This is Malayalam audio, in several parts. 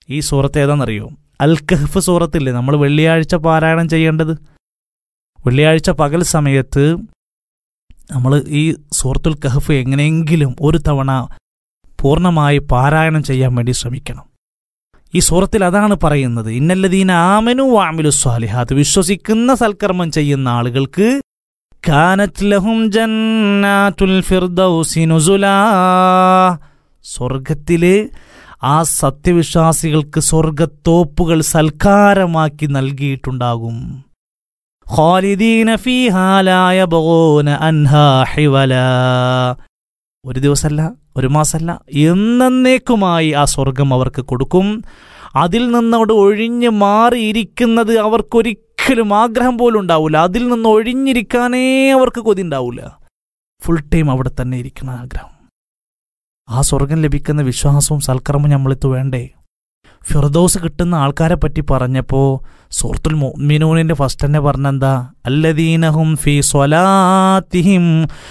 ഈ സൂറത്ത് ഏതാണെന്നറിയോ അൽ കഹ്ഫ് സൂറത്തില്ലേ നമ്മൾ വെള്ളിയാഴ്ച പാരായണം ചെയ്യേണ്ടത് വെള്ളിയാഴ്ച പകൽ സമയത്ത് നമ്മൾ ഈ സൂറത്തുൽ കഹഫ് എങ്ങനെയെങ്കിലും ഒരു തവണ പൂർണ്ണമായി പാരായണം ചെയ്യാൻ വേണ്ടി ശ്രമിക്കണം ഈ സൂറത്തിൽ അതാണ് പറയുന്നത് ഇന്നല്ലദീന ആമനു വാമിലു സ്വാലിഹാത്ത് വിശ്വസിക്കുന്ന സൽക്കർമ്മം ചെയ്യുന്ന ആളുകൾക്ക് കാനത് ലഹും ജന്നാത്തുൽ ഫിർദൗസി നുസുലാ സ്വർഗത്തില് ആ സത്യവിശ്വാസികൾക്ക് സ്വർഗത്തോപ്പുകൾ സൽക്കാരമാക്കി നൽകിയിട്ടുണ്ടാകും ഖാലിദീന ഫീഹാ ലാ യബ്ഗൂന അൻഹാ ഹിവലാ ഒരു ദിവസമല്ല ഒരു മാസമല്ല എന്നേക്കുമായി ആ സ്വർഗം അവർക്ക് കൊടുക്കും അതിൽ നിന്നവിടെ ഒഴിഞ്ഞ് മാറിയിരിക്കുന്നത് അവർക്കൊരിക്കലും ആഗ്രഹം പോലും ഉണ്ടാവില്ല അതിൽ നിന്ന് ഒഴിഞ്ഞിരിക്കാനേ അവർക്ക് കൊതി ഉണ്ടാവില്ല ഫുൾ ടൈം അവിടെ തന്നെ ഇരിക്കുന്ന ആഗ്രഹം ആ സ്വർഗം ലഭിക്കുന്ന വിശ്വാസവും സൽക്കർമ്മം നമ്മളിത്ത് വേണ്ടേ ഫിർദോസ് കിട്ടുന്ന ആൾക്കാരെ പറ്റി പറഞ്ഞപ്പോ സൂറത്തുൽ മുഅ്മിനൂനിന്റെ ഫസ്റ്റ് തന്നെ പറഞ്ഞെന്താ അല്ലദീനഹും ഫി സ്വലാത്തിഹിം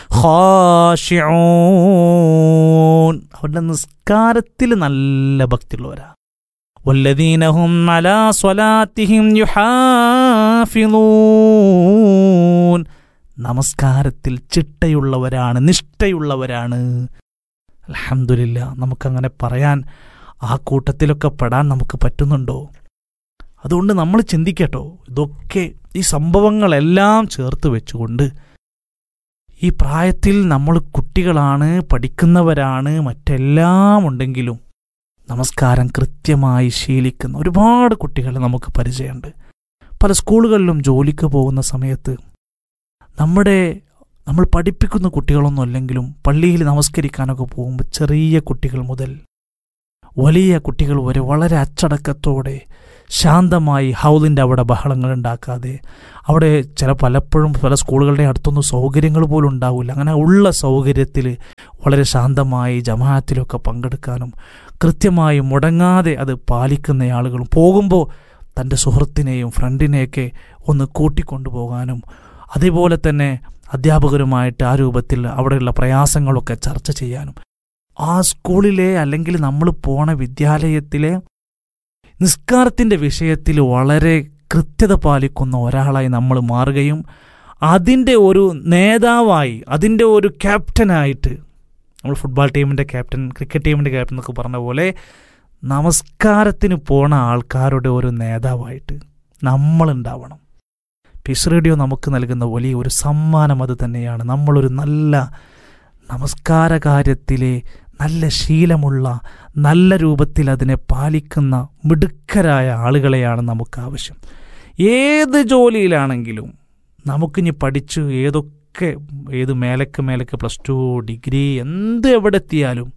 ഖാശിഊൻ അവരുടെ നിസ്കാരത്തിൽ നല്ല ഭക്തിയുള്ളവരാ വല്ലദീനഹും അലാ സ്വലാത്തിഹിം യുഹാഫിളൂൻ നമസ്കാരത്തിൽ ചിട്ടയുള്ളവരാണ് നിഷ്ഠയുള്ളവരാണ് അൽഹംദുലില്ല നമുക്കങ്ങനെ പറയാൻ ആ കൂട്ടത്തിലൊക്കെ പെടാൻ നമുക്ക് പറ്റുന്നുണ്ടോ അതുകൊണ്ട് നമ്മൾ ചിന്തിക്കട്ടോ ഇതൊക്കെ ഈ സംഭവങ്ങളെല്ലാം ചേർത്ത് വെച്ചുകൊണ്ട് ഈ പ്രായത്തിൽ നമ്മൾ കുട്ടികളാണ് പഠിക്കുന്നവരാണ് മറ്റെല്ലാം ഉണ്ടെങ്കിലും നമസ്കാരം കൃത്യമായി ശീലിക്കുന്ന ഒരുപാട് കുട്ടികളെ നമുക്ക് പരിചയമുണ്ട് പല സ്കൂളുകളിലും ജോലിക്ക് പോകുന്ന സമയത്ത് നമ്മുടെ നമ്മൾ പഠിപ്പിക്കുന്ന കുട്ടികളൊന്നും അല്ലെങ്കിലും പള്ളിയിൽ നമസ്കരിക്കാനൊക്കെ പോകുമ്പോൾ ചെറിയ കുട്ടികൾ മുതൽ വലിയ കുട്ടികൾ വരെ വളരെ അച്ചടക്കത്തോടെ ശാന്തമായി ഹൗലിൻ്റെ അവിടെ ബഹളങ്ങൾ ഉണ്ടാക്കാതെ അവിടെ ചില പലപ്പോഴും പല സ്കൂളുകളുടെ അടുത്തൊന്നും സൗകര്യങ്ങൾ പോലും ഉണ്ടാവില്ല അങ്ങനെ ഉള്ള സൗകര്യത്തിൽ വളരെ ശാന്തമായി ജമാഅത്തിലൊക്കെ പങ്കെടുക്കാനും കൃത്യമായി മുടങ്ങാതെ അത് പാലിക്കുന്ന ആളുകളും പോകുമ്പോൾ തൻ്റെ സുഹൃത്തിനെയും ഫ്രണ്ടിനെയൊക്കെ ഒന്ന് കൂട്ടിക്കൊണ്ടുപോകാനും അതേപോലെ തന്നെ അധ്യാപകരുമായിട്ട് ആ രൂപത്തിൽ അവിടെയുള്ള പ്രയാസങ്ങളൊക്കെ ചർച്ച ചെയ്യാനും ആ സ്കൂളിലെ അല്ലെങ്കിൽ നമ്മൾ പോണ വിദ്യാലയത്തിലെ നിസ്കാരത്തിൻ്റെ വിഷയത്തിൽ വളരെ കൃത്യത പാലിക്കുന്ന ഒരാളായി നമ്മൾ മാറുകയും അതിൻ്റെ ഒരു നേതാവായി അതിൻ്റെ ഒരു ക്യാപ്റ്റനായിട്ട് നമ്മൾ ഫുട്ബോൾ ടീമിൻ്റെ ക്യാപ്റ്റൻ ക്രിക്കറ്റ് ടീമിൻ്റെ ക്യാപ്റ്റൻ എന്നൊക്കെ പറഞ്ഞ പോലെ നമസ്കാരത്തിന് പോണ ആൾക്കാരുടെ ഒരു നേതാവായിട്ട് നമ്മളുണ്ടാവണം പീസ് റേഡിയോ നമുക്ക് നൽകുന്ന വലിയ ഒരു സമ്മാനം അത് തന്നെയാണ് നമ്മളൊരു നല്ല നമസ്കാര കാര്യത്തിലെ നല്ല ശീലമുള്ള നല്ല രൂപത്തിൽ അതിനെ പാലിക്കുന്ന മിടുക്കരായ ആളുകളെയാണ് നമുക്ക് ആവശ്യം ഏത് ജോലിയിലാണെങ്കിലും നമുക്കിനി പഠിച്ചു ഏതൊക്കെ ഏത് മേലക്ക് മേലക്ക് പ്ലസ് ടു ഡിഗ്രി എന്ത് എവിടെ എത്തിയാലും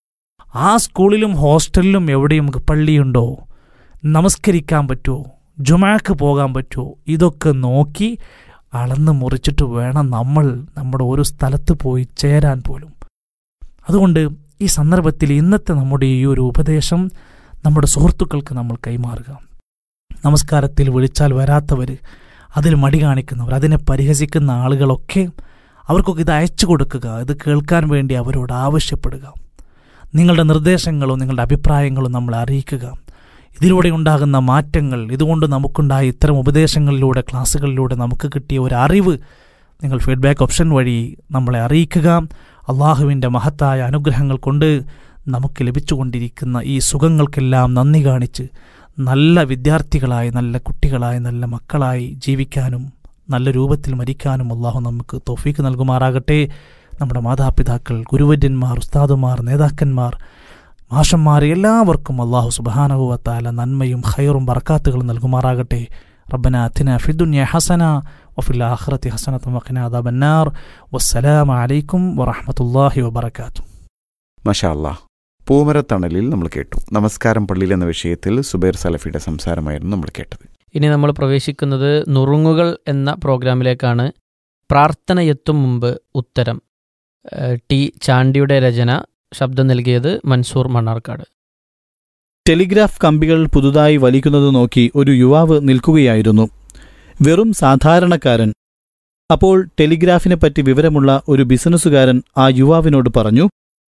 ആ സ്കൂളിലും ഹോസ്റ്റലിലും എവിടെയും നമുക്ക് പള്ളിയുണ്ടോ നമസ്കരിക്കാൻ പറ്റുമോ ജുമാക്ക് പോകാൻ പറ്റുമോ ഇതൊക്കെ നോക്കി അളന്ന് മുറിച്ചിട്ട് വേണം നമ്മൾ നമ്മുടെ ഒരു സ്ഥലത്ത് പോയി ചേരാൻ പോലും അതുകൊണ്ട് ഈ സന്ദർഭത്തിൽ ഇന്നത്തെ നമ്മുടെ ഈ ഒരു ഉപദേശം നമ്മുടെ സുഹൃത്തുക്കൾക്ക് നമ്മൾ കൈമാറുക നമസ്കാരത്തിൽ വിളിച്ചാൽ വരാത്തവർ അതിൽ മടി കാണിക്കുന്നവർ അതിനെ പരിഹസിക്കുന്ന ആളുകളൊക്കെ അവർക്കൊക്കെ ഇത് അയച്ചു കൊടുക്കുക ഇത് കേൾക്കാൻ വേണ്ടി അവരോട് ആവശ്യപ്പെടുക നിങ്ങളുടെ നിർദ്ദേശങ്ങളും നിങ്ങളുടെ അഭിപ്രായങ്ങളും നമ്മളെ അറിയിക്കുക ഇതിലൂടെ ഉണ്ടാകുന്ന മാറ്റങ്ങൾ ഇതുകൊണ്ട് നമുക്കുണ്ടായ ഇത്തരം ഉപദേശങ്ങളിലൂടെ ക്ലാസ്സുകളിലൂടെ നമുക്ക് കിട്ടിയ ഒരു അറിവ് നിങ്ങൾ ഫീഡ്ബാക്ക് ഓപ്ഷൻ വഴി നമ്മളെ അറിയിക്കുക അള്ളാഹുവിൻ്റെ മഹത്തായ അനുഗ്രഹങ്ങൾ കൊണ്ട് നമുക്ക് ലഭിച്ചുകൊണ്ടിരിക്കുന്ന ഈ സുഖങ്ങൾക്കെല്ലാം നന്ദി കാണിച്ച് നല്ല വിദ്യാർത്ഥികളായി നല്ല കുട്ടികളായി നല്ല മക്കളായി ജീവിക്കാനും നല്ല രൂപത്തിൽ മരിക്കാനും അള്ളാഹു നമുക്ക് തോഫീക്ക് നൽകുമാറാകട്ടെ നമ്മുടെ മാതാപിതാക്കൾ ഗുരുവര്യന്മാർ ഉസ്താദുമാർ നേതാക്കന്മാർ മാഷന്മാർ എല്ലാവർക്കും അള്ളാഹു സുബാനഹുവത്താല നന്മയും ഖൈറും ബർക്കാത്തുകളും നൽകുമാറാകട്ടെ റബ്ബന അത്തിന ഫിദുന്യ ഹസന വഫിൽ ആഖിറതി ഹസനത്തും വഖിന അദാബന്നാർ വസ്സലാമു അലൈക്കും വറഹ്മത്തുള്ളാഹി വബറകാത്തു മഷാ അല്ലാ പൂമരത്തണലിൽ നമ്മൾ കേട്ടു നമസ്കാരം പള്ളിയിൽ എന്ന വിഷയത്തിൽ സുബൈർ സലഫിയുടെ സംസാരമായിരുന്നു നമ്മൾ കേട്ടത് ഇനി നമ്മൾ പ്രവേശിക്കുന്നത് നുറുങ്ങുകൾ എന്ന പ്രോഗ്രാമിലേക്കാണ് പ്രാർത്ഥനയെത്തും മുമ്പ് ഉത്തരം ഏഹ് ടി ചാണ്ടിയുടെ രചന ശബ്ദം നൽകിയത് മൻസൂർ മണ്ണാർക്കാട് ടെലിഗ്രാഫ് കമ്പികൾ പുതുതായി വലിക്കുന്നത് നോക്കി ഒരു യുവാവ് നിൽക്കുകയായിരുന്നു വെറും സാധാരണക്കാരൻ അപ്പോൾ ടെലിഗ്രാഫിനെപ്പറ്റി വിവരമുള്ള ഒരു ബിസിനസ്സുകാരൻ ആ യുവാവിനോട് പറഞ്ഞു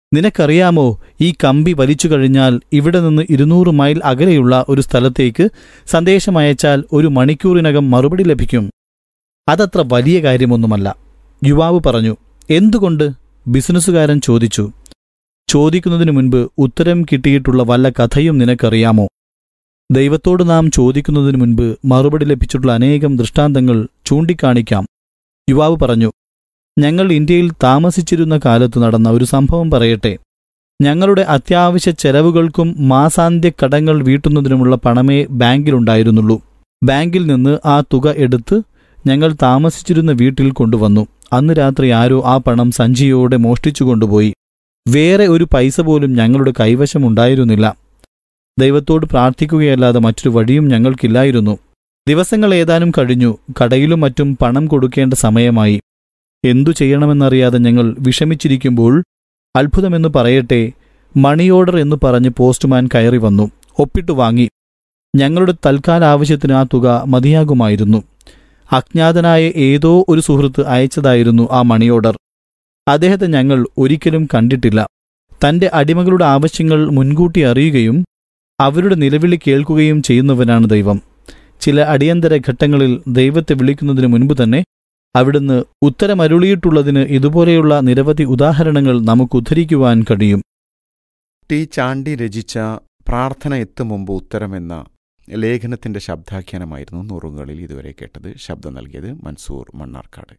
നിനക്കറിയാമോ ഈ കമ്പി വലിച്ചു കഴിഞ്ഞാൽ ഇവിടെ നിന്ന് ഇരുന്നൂറ് മൈൽ അകലെയുള്ള ഒരു സ്ഥലത്തേക്ക് സന്ദേശം അയച്ചാൽ ഒരു മണിക്കൂറിനകം മറുപടി ലഭിക്കും അതത്ര വലിയ കാര്യമൊന്നുമല്ല യുവാവ് പറഞ്ഞു എന്തുകൊണ്ട് ബിസിനസ്സുകാരൻ ചോദിച്ചു ചോദിക്കുന്നതിനു മുൻപ് ഉത്തരം കിട്ടിയിട്ടുള്ള വല്ല കഥയും നിനക്കറിയാമോ ദൈവത്തോട് നാം ചോദിക്കുന്നതിനു മുൻപ് മറുപടി ലഭിച്ചിട്ടുള്ള അനേകം ദൃഷ്ടാന്തങ്ങൾ ചൂണ്ടിക്കാണിക്കാം യുവാവ് പറഞ്ഞു ഞങ്ങൾ ഇന്ത്യയിൽ താമസിച്ചിരുന്ന കാലത്ത് നടന്ന ഒരു സംഭവം പറയട്ടെ ഞങ്ങളുടെ അത്യാവശ്യ ചെലവുകൾക്കും മാസാന്ത്യ കടങ്ങൾ വീട്ടുന്നതിനുമുള്ള പണമേ ബാങ്കിലുണ്ടായിരുന്നുള്ളൂ ബാങ്കിൽ നിന്ന് ആ തുക എടുത്ത് ഞങ്ങൾ താമസിച്ചിരുന്ന വീട്ടിൽ കൊണ്ടുവന്നു അന്ന് രാത്രി ആരോ ആ പണം സഞ്ചിയോടെ മോഷ്ടിച്ചു കൊണ്ടുപോയി വേറെ ഒരു പൈസ പോലും ഞങ്ങളുടെ കൈവശമുണ്ടായിരുന്നില്ല ദൈവത്തോട് പ്രാർത്ഥിക്കുകയല്ലാതെ മറ്റൊരു വഴിയും ഞങ്ങൾക്കില്ലായിരുന്നു ദിവസങ്ങൾ ഏതാനും കഴിഞ്ഞു കടയിലും മറ്റും പണം കൊടുക്കേണ്ട സമയമായി എന്തു ചെയ്യണമെന്നറിയാതെ ഞങ്ങൾ വിഷമിച്ചിരിക്കുമ്പോൾ അത്ഭുതമെന്ന് പറയട്ടെ മണി ഓർഡർ എന്ന് പറഞ്ഞ് പോസ്റ്റ്മാൻ കയറി വന്നു ഒപ്പിട്ടു വാങ്ങി ഞങ്ങളുടെ തൽക്കാല ആവശ്യത്തിന് ആ തുക മതിയാകുമായിരുന്നു അജ്ഞാതനായ ഏതോ ഒരു സുഹൃത്ത് അയച്ചതായിരുന്നു ആ മണി ഓർഡർ അദ്ദേഹത്തെ ഞങ്ങൾ ഒരിക്കലും കണ്ടിട്ടില്ല തന്റെ അടിമകളുടെ ആവശ്യങ്ങൾ മുൻകൂട്ടി അറിയുകയും അവരുടെ നിലവിളി കേൾക്കുകയും ചെയ്യുന്നവനാണ് ദൈവം ചില അടിയന്തര ഘട്ടങ്ങളിൽ ദൈവത്തെ വിളിക്കുന്നതിന് മുൻപ് തന്നെ അവിടുന്ന് ഉത്തരമരുളിയിട്ടുള്ളതിന് ഇതുപോലെയുള്ള നിരവധി ഉദാഹരണങ്ങൾ നമുക്ക് ഉദ്ധരിക്കുവാൻ കഴിയും ടി ചാണ്ടി രചിച്ച പ്രാർത്ഥന എത്തും മുമ്പ് ഉത്തരമെന്ന ലേഖനത്തിന്റെ ശബ്ദാഖ്യാനമായിരുന്നു നൂറുകളിൽ ഇതുവരെ കേട്ടത് ശബ്ദം നൽകിയത് മൻസൂർ മണ്ണാർക്കാട്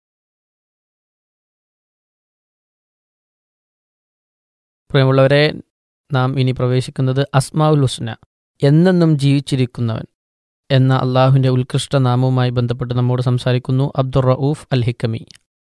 പ്രിയമുള്ളവരെ നാം ഇനി പ്രവേശിക്കുന്നത് അസ്മാഉൽ ഹുസ്ന എന്നെന്നും ജീവിച്ചിരിക്കുന്നവൻ എന്ന അള്ളാഹുവിൻ്റെ ഉത്കൃഷ്ട നാമവുമായി ബന്ധപ്പെട്ട് നമ്മോട് സംസാരിക്കുന്നു അബ്ദുർ റഊഫ് അൽ ഹിക്കമി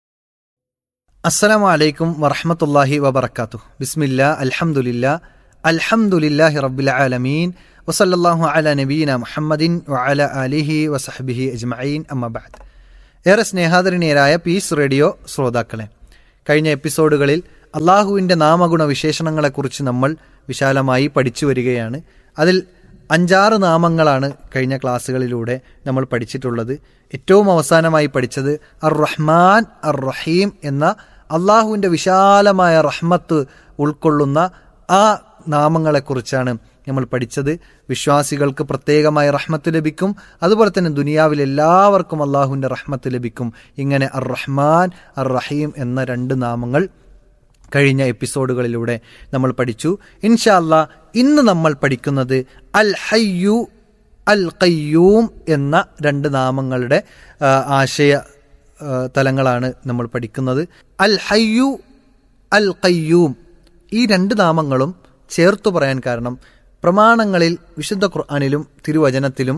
അസ്സലാമു അലൈക്കും വറഹമത്തല്ലാഹി വബർക്കാത്തു ബിസ്മില്ല അൽഹംദുലില്ല അൽഹംദുലില്ലാഹി റബ്ബിൽ ആലമീൻ വസല്ലല്ലാഹു അല നബീന മുഹമ്മദിൻ വഅല ആലിഹി വസഹ്ബിഹി അജ്മഈൻ അമ്മബാദ് ഏറെ സ്നേഹാദരണീയരായ പീസ് റേഡിയോ ശ്രോതാക്കളെ കഴിഞ്ഞ എപ്പിസോഡുകളിൽ അള്ളാഹുവിൻ്റെ നാമഗുണ വിശേഷണങ്ങളെക്കുറിച്ച് നമ്മൾ വിശാലമായി പഠിച്ചു വരികയാണ് അതിൽ അഞ്ചാറ് നാമങ്ങളാണ് കഴിഞ്ഞ ക്ലാസ്സുകളിലൂടെ നമ്മൾ പഠിച്ചിട്ടുള്ളത് ഏറ്റവും അവസാനമായി പഠിച്ചത് അർ റഹ്മാൻ അർ റഹീം എന്ന അള്ളാഹുവിൻ്റെ വിശാലമായ റഹ്മത്ത് ഉൾക്കൊള്ളുന്ന ആ നാമങ്ങളെക്കുറിച്ചാണ് നമ്മൾ പഠിച്ചത് വിശ്വാസികൾക്ക് പ്രത്യേകമായ റഹ്മത്ത് ലഭിക്കും അതുപോലെ തന്നെ ദുനിയാവിൽ എല്ലാവർക്കും അള്ളാഹുവിൻ്റെ റഹ്മത്ത് ലഭിക്കും ഇങ്ങനെ അർ റഹ്മാൻ അർ റഹീം എന്ന രണ്ട് നാമങ്ങൾ കഴിഞ്ഞ എപ്പിസോഡുകളിലൂടെ നമ്മൾ പഠിച്ചു ഇൻഷാല്ല ഇന്ന് നമ്മൾ പഠിക്കുന്നത് അൽ ഹയ്യു അൽ ഖയ്യൂം എന്ന രണ്ട് നാമങ്ങളുടെ ആ, ആശയ ആ, തലങ്ങളാണ് നമ്മൾ പഠിക്കുന്നത് അൽ ഹയ്യു അൽ ഖയ്യൂം ഈ രണ്ട് നാമങ്ങളും ചേർത്തു പറയാൻ കാരണം പ്രമാണങ്ങളിൽ വിശുദ്ധ ഖുർആാനിലും തിരുവചനത്തിലും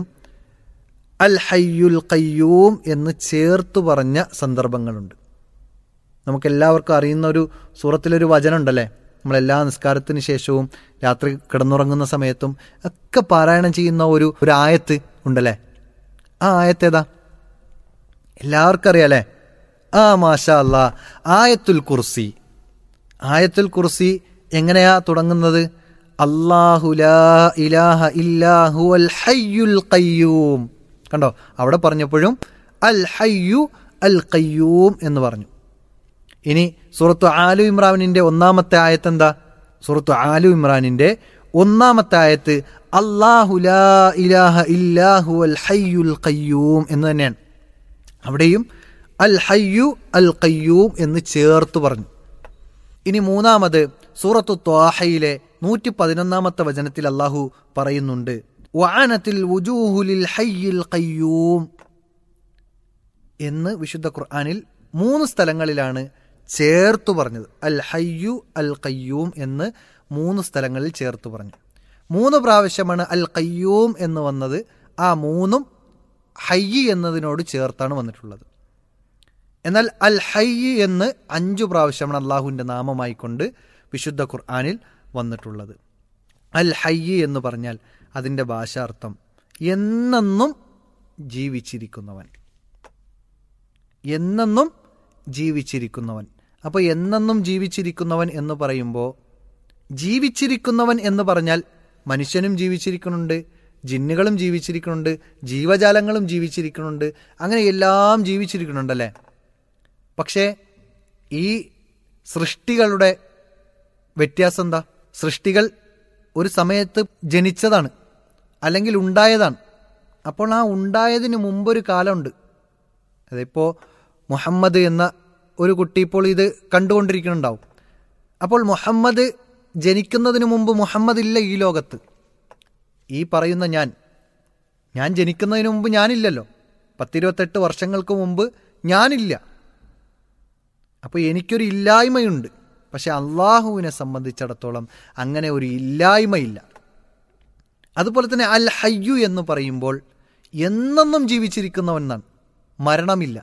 അൽ ഹയ്യുൽ ഖയ്യൂം എന്ന് ചേർത്തു പറഞ്ഞ സന്ദർഭങ്ങളുണ്ട് നമുക്കെല്ലാവർക്കും അറിയുന്ന ഒരു സൂറത്തിലൊരു വചനം ഉണ്ടല്ലേ നമ്മളെല്ലാ നിസ്കാരത്തിന് ശേഷവും രാത്രി കിടന്നുറങ്ങുന്ന സമയത്തും ഒക്കെ പാരായണം ചെയ്യുന്ന ഒരു ഒരു ആയത്ത് ഉണ്ടല്ലേ ആ ആയത്ത് ഏതാ എല്ലാവർക്കും അറിയാലേ ആ മാഷാ അല്ലാ ആയത്തുൽ കുർസി ആയത്തുൽ കുർസി എങ്ങനെയാ തുടങ്ങുന്നത് അല്ലാഹു ലാ ഇലാഹ ഇല്ലാഹു അൽ ഹയ്യുൽ ഖയ്യൂം കണ്ടോ അവിടെ പറഞ്ഞപ്പോഴും അൽ ഹയ്യു അൽ ഖയ്യൂം എന്ന് പറഞ്ഞു ഇനി സൂറത്തു ആലു ഇമ്രാനിന്റെ ഒന്നാമത്തെ ആയത്ത് എന്താ സൂറത്തു ആലു ഇമ്രാനിന്റെ ഒന്നാമത്തെ ആയത്ത് അല്ലാഹു ലാ ഇലാഹ ഇല്ലാഹു അൽ ഹയ്യുൽ ഖയ്യൂം എന്ന് തന്നെയാണ് അവിടെയും അൽ ഹയ്യു അൽ ഖയ്യൂം എന്ന് ചേർത്ത് പറഞ്ഞു ഇനി മൂന്നാമത് സൂറത്തു ത്വാഹയിലെ നൂറ്റി പതിനൊന്നാമത്തെ വചനത്തിൽ അള്ളാഹു പറയുന്നുണ്ട് വഅനത്തിൽ വുജൂഹുലിൽ ഹയ്യിൽ ഖയ്യൂം എന്ന് വിശുദ്ധ ഖുർആനിൽ മൂന്ന് സ്ഥലങ്ങളിലാണ് ചേർത്തു പറഞ്ഞത് അൽ ഹയ്യു അൽ ഖയ്യൂം എന്ന് മൂന്ന് സ്ഥലങ്ങളിൽ ചേർത്ത് പറഞ്ഞു മൂന്ന് പ്രാവശ്യമാണ് അൽ ഖയ്യൂം എന്ന് വന്നത് ആ മൂന്നും ഹയ്യ് എന്നതിനോട് ചേർത്താണ് വന്നിട്ടുള്ളത് എന്നാൽ അൽ ഹയ്യ് എന്ന് അഞ്ചു പ്രാവശ്യമാണ് അള്ളാഹുവിൻ്റെ നാമമായിക്കൊണ്ട് വിശുദ്ധ ഖുർആാനിൽ വന്നിട്ടുള്ളത് അൽ ഹയ്യ് എന്ന് പറഞ്ഞാൽ അതിൻ്റെ ഭാഷാർത്ഥം എന്നെന്നും ജീവിച്ചിരിക്കുന്നവൻ എന്നെന്നും ജീവിച്ചിരിക്കുന്നവൻ അപ്പോൾ എന്നെന്നും ജീവിച്ചിരിക്കുന്നവൻ എന്ന് പറയുമ്പോൾ ജീവിച്ചിരിക്കുന്നവൻ എന്ന് പറഞ്ഞാൽ മനുഷ്യനും ജീവിച്ചിരിക്കുന്നുണ്ട് ജിന്നുകളും ജീവിച്ചിരിക്കുന്നുണ്ട് ജീവജാലങ്ങളും ജീവിച്ചിരിക്കുന്നുണ്ട് അങ്ങനെ എല്ലാം ജീവിച്ചിരിക്കുന്നുണ്ടല്ലേ പക്ഷേ ഈ സൃഷ്ടികളുടെ വ്യത്യാസം എന്താ സൃഷ്ടികൾ ഒരു സമയത്ത് ജനിച്ചതാണ് അല്ലെങ്കിൽ ഉണ്ടായതാണ് അപ്പോൾ ആ ഉണ്ടായതിന് മുമ്പൊരു കാലമുണ്ട് അതിപ്പോൾ മുഹമ്മദ് എന്ന ഒരു കുട്ടി ഇപ്പോൾ ഇത് കണ്ടുകൊണ്ടിരിക്കുന്നുണ്ടാവും അപ്പോൾ മുഹമ്മദ് ജനിക്കുന്നതിന് മുമ്പ് മുഹമ്മദ് ഇല്ല ഈ ലോകത്ത് ഈ പറയുന്ന ഞാൻ ഞാൻ ജനിക്കുന്നതിന് മുമ്പ് ഞാനില്ലല്ലോ പത്തിരുപത്തെട്ട് വർഷങ്ങൾക്ക് മുമ്പ് ഞാനില്ല അപ്പോൾ എനിക്കൊരു ഇല്ലായ്മയുണ്ട് പക്ഷെ അള്ളാഹുവിനെ സംബന്ധിച്ചിടത്തോളം അങ്ങനെ ഒരു ഇല്ലായ്മയില്ല അതുപോലെ തന്നെ അൽ ഹയ്യു എന്ന് പറയുമ്പോൾ എന്നെന്നും ജീവിച്ചിരിക്കുന്നവൻ എന്നാണ് മരണമില്ല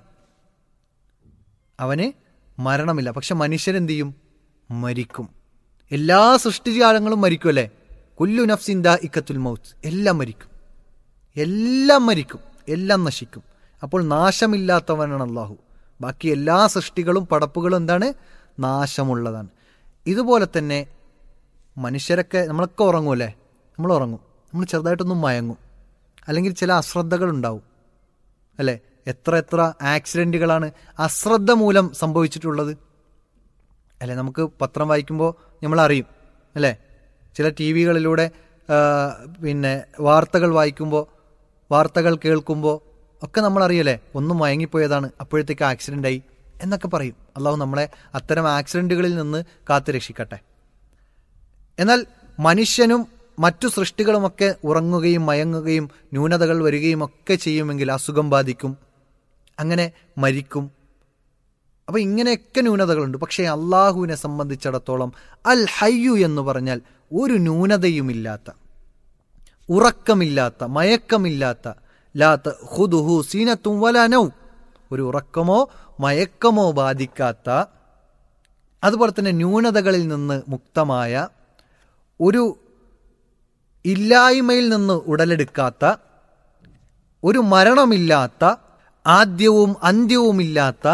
അവന് മരണമില്ല പക്ഷെ മനുഷ്യരെന്ത് ചെയ്യും മരിക്കും എല്ലാ സൃഷ്ടിജാലങ്ങളും മരിക്കും അല്ലേ കുല്ലു നഫ്സിൻ ദാ ഇക്കത്തുൽ മൗത്ത് എല്ലാം മരിക്കും എല്ലാം മരിക്കും എല്ലാം നശിക്കും അപ്പോൾ നാശമില്ലാത്തവനാണ് അള്ളാഹു ബാക്കി എല്ലാ സൃഷ്ടികളും പടപ്പുകളും എന്താണ് നാശമുള്ളതാണ് ഇതുപോലെ തന്നെ മനുഷ്യരൊക്കെ നമ്മളൊക്കെ ഉറങ്ങുമല്ലേ നമ്മൾ ഉറങ്ങും നമ്മൾ ചെറുതായിട്ടൊന്നും മയങ്ങും അല്ലെങ്കിൽ ചില അശ്രദ്ധകൾ ഉണ്ടാവും അല്ലേ എത്ര എത്ര ആക്സിഡൻറ്റുകളാണ് അശ്രദ്ധ മൂലം സംഭവിച്ചിട്ടുള്ളത് അല്ലേ നമുക്ക് പത്രം വായിക്കുമ്പോൾ നമ്മൾ അറിയും അല്ലേ ചില ടി വികളിലൂടെ പിന്നെ വാർത്തകൾ വായിക്കുമ്പോൾ വാർത്തകൾ കേൾക്കുമ്പോൾ ഒക്കെ നമ്മൾ അറിയല്ലേ ഒന്നും മയങ്ങിപ്പോയതാണ് അപ്പോഴത്തേക്ക് ആക്സിഡൻ്റ് ആയി എന്നൊക്കെ പറയും അള്ളാഹു നമ്മളെ അത്തരം ആക്സിഡൻറ്റുകളിൽ നിന്ന് കാത്തു രക്ഷിക്കട്ടെ എന്നാൽ മനുഷ്യനും മറ്റു സൃഷ്ടികളുമൊക്കെ ഉറങ്ങുകയും മയങ്ങുകയും ന്യൂനതകൾ വരികയും ഒക്കെ ചെയ്യുമെങ്കിൽ അസുഖം ബാധിക്കും അങ്ങനെ മരിക്കും അപ്പോൾ ഇങ്ങനെയൊക്കെ ന്യൂനതകളുണ്ട് പക്ഷേ അള്ളാഹുവിനെ സംബന്ധിച്ചിടത്തോളം അൽ ഹയ്യു എന്ന് പറഞ്ഞാൽ ഒരു ന്യൂനതയുമില്ലാത്ത ഉറക്കമില്ലാത്ത മയക്കമില്ലാത്ത ലാത്ത ഹുദുഹു സീനത്തും വലാനൗ ഒരു ഉറക്കമോ മയക്കമോ ബാധിക്കാത്ത അതുപോലെ തന്നെ ന്യൂനതകളിൽ നിന്ന് മുക്തമായ ഒരു ഇല്ലായ്മയിൽ നിന്ന് ഉടലെടുക്കാത്ത ഒരു മരണമില്ലാത്ത ആദ്യവും അന്ത്യവുമില്ലാത്ത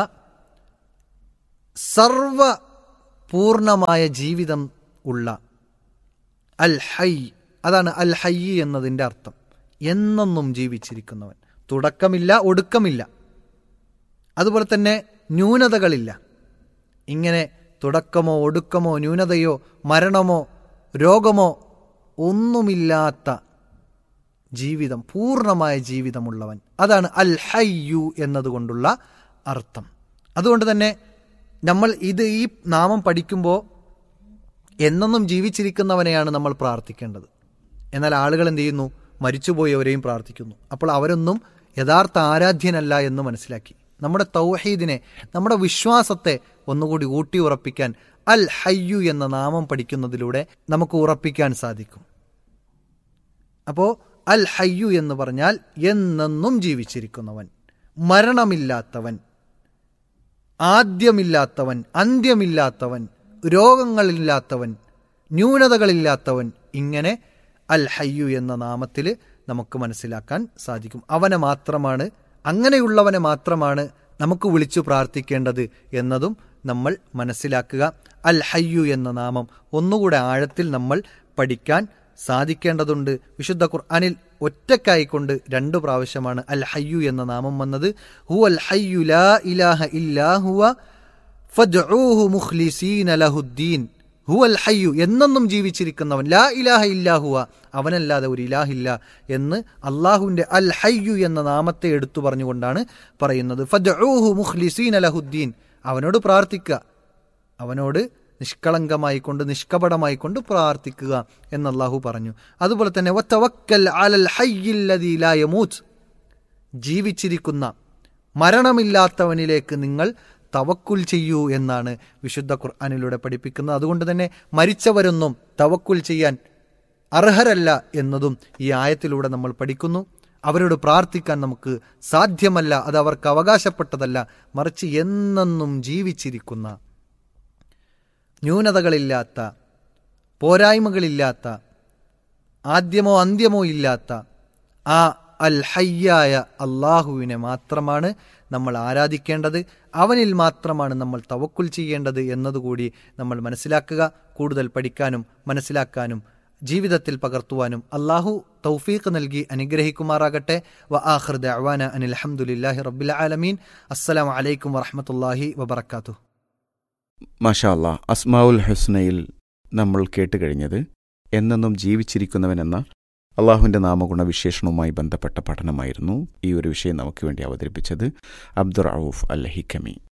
സർവ പൂർണമായ ജീവിതം ഉള്ള അൽ ഹൈ അതാണ് അൽ ഹൈ എന്നതിൻ്റെ അർത്ഥം എന്നെന്നും ജീവിച്ചിരിക്കുന്നവൻ തുടക്കമില്ല ഒടുക്കമില്ല അതുപോലെ തന്നെ ന്യൂനതകളില്ല ഇങ്ങനെ തുടക്കമോ ഒടുക്കമോ ന്യൂനതയോ മരണമോ രോഗമോ ഒന്നുമില്ലാത്ത ജീവിതം പൂർണ്ണമായ ജീവിതമുള്ളവൻ അതാണ് അൽ ഹയ്യു എന്നതുകൊണ്ടുള്ള അർത്ഥം അതുകൊണ്ട് തന്നെ നമ്മൾ ഇത് ഈ നാമം പഠിക്കുമ്പോൾ എന്നെന്നും ജീവിച്ചിരിക്കുന്നവനെയാണ് നമ്മൾ പ്രാർത്ഥിക്കേണ്ടത് എന്നാൽ ആളുകൾ എന്ത് ചെയ്യുന്നു മരിച്ചുപോയവരെയും പ്രാർത്ഥിക്കുന്നു അപ്പോൾ അവരൊന്നും യഥാർത്ഥ ആരാധ്യനല്ല എന്ന് മനസ്സിലാക്കി നമ്മുടെ തൗഹീദിനെ നമ്മുടെ വിശ്വാസത്തെ ഒന്നുകൂടി ഊട്ടി ഉറപ്പിക്കാൻ അൽ ഹയ്യു എന്ന നാമം പഠിക്കുന്നതിലൂടെ നമുക്ക് ഉറപ്പിക്കാൻ സാധിക്കും അപ്പോൾ അൽ ഹയ്യു എന്ന് പറഞ്ഞാൽ എന്നെന്നും ജീവിച്ചിരിക്കുന്നവൻ മരണമില്ലാത്തവൻ ആദ്യമില്ലാത്തവൻ അന്ത്യമില്ലാത്തവൻ രോഗങ്ങളില്ലാത്തവൻ ന്യൂനതകളില്ലാത്തവൻ ഇങ്ങനെ അൽ ഹയ്യു എന്ന നാമത്തിൽ നമുക്ക് മനസ്സിലാക്കാൻ സാധിക്കും അവനെ മാത്രമാണ് അങ്ങനെയുള്ളവനെ മാത്രമാണ് നമുക്ക് വിളിച്ചു പ്രാർത്ഥിക്കേണ്ടത് എന്നതും നമ്മൾ മനസ്സിലാക്കുക അൽ ഹയ്യു എന്ന നാമം ഒന്നുകൂടെ ആഴത്തിൽ നമ്മൾ പഠിക്കാൻ സാധിക്കേണ്ടതുണ്ട് വിശുദ്ധ ഖുർആനിൽ ഒറ്റക്കായിക്കൊണ്ട് രണ്ടു പ്രാവശ്യമാണ് അൽ ഹയ്യു എന്ന നാമം വന്നത് ഹു അൽ ഹയ്യു ലാ ഇലാഹ ഇല്ലാ ഹുവ ഫദ്ഊഹു മുഖ്ലിസീന ലഹുദ്ദീൻ ഹു അൽ ഹയ്യു എന്നെന്നും ജീവിച്ചിരിക്കുന്നവൻ ലാ ഇലാഹ ഇല്ലാഹുവ അവനല്ലാതെ ഒരു ഇലാഹില്ല എന്ന് അള്ളാഹുവിന്റെ അൽ ഹയ്യു എന്ന നാമത്തെ എടുത്തു പറഞ്ഞുകൊണ്ടാണ് പറയുന്നത് ഫദ്ഊഹു മുഖ്ലിസീന ലഹുദ്ദീൻ അവനോട് പ്രാർത്ഥിക്കുക അവനോട് നിഷ്കളങ്കമായി കൊണ്ട് നിഷ്കപടമായി കൊണ്ട് പ്രാർത്ഥിക്കുക എന്ന് അള്ളാഹു പറഞ്ഞു അതുപോലെ തന്നെ വത്തവക്കൽ അലൽ ഹയ്യില്ലദീ ലാ യമൂത്ത് ജീവിച്ചിരിക്കുന്ന മരണമില്ലാത്തവനിലേക്ക് നിങ്ങൾ തവക്കുൽ ചെയ്യൂ എന്നാണ് വിശുദ്ധ ഖുർആാനിലൂടെ പഠിപ്പിക്കുന്നത് അതുകൊണ്ട് തന്നെ മരിച്ചവരൊന്നും തവക്കുൽ ചെയ്യാൻ അർഹരല്ല എന്നതും ഈ ആയത്തിലൂടെ നമ്മൾ പഠിക്കുന്നു അവരോട് പ്രാർത്ഥിക്കാൻ നമുക്ക് സാധ്യമല്ല അത് അവർക്ക് അവകാശപ്പെട്ടതല്ല മറിച്ച് എന്നെന്നും ജീവിച്ചിരിക്കുന്ന ന്യൂനതകളില്ലാത്ത പോരായ്മകളില്ലാത്ത ആദ്യമോ അന്ത്യമോ ഇല്ലാത്ത ആ അൽ ഹയ്യായ അള്ളാഹുവിനെ മാത്രമാണ് നമ്മൾ ആരാധിക്കേണ്ടത് അവനിൽ മാത്രമാണ് നമ്മൾ തവക്കുൽ ചെയ്യേണ്ടത് എന്നതുകൂടി നമ്മൾ മനസ്സിലാക്കുക കൂടുതൽ പഠിക്കാനും മനസ്സിലാക്കാനും ജീവിതത്തിൽ പകർത്തുവാനും അള്ളാഹു തൗഫീഖ് നൽകി അനുഗ്രഹിക്കുമാറാകട്ടെ വ ആഖിർ ദഅവാന അനിൽ ഹംദുലില്ലാഹി റബ്ബിൽ ആലമീൻ അസ്സലാമു അലൈക്കും വറഹ്മത്തുള്ളാഹി വബറകാതുഹു മാഷാ അല്ലാ അസ്മാഉൽ ഹുസ്നയിൽ നമ്മൾ കേട്ടുകഴിഞ്ഞത് എന്നെന്നും ജീവിച്ചിരിക്കുന്നവൻ എന്ന അള്ളാഹുവിൻ്റെ നാമഗുണ വിശേഷണവുമായി ബന്ധപ്പെട്ട പഠനമായിരുന്നു ഈ ഒരു വിഷയം നമുക്ക് വേണ്ടി അവതരിപ്പിച്ചത് അബ്ദുർ റൌഫ് അൽ ഹിക്കമി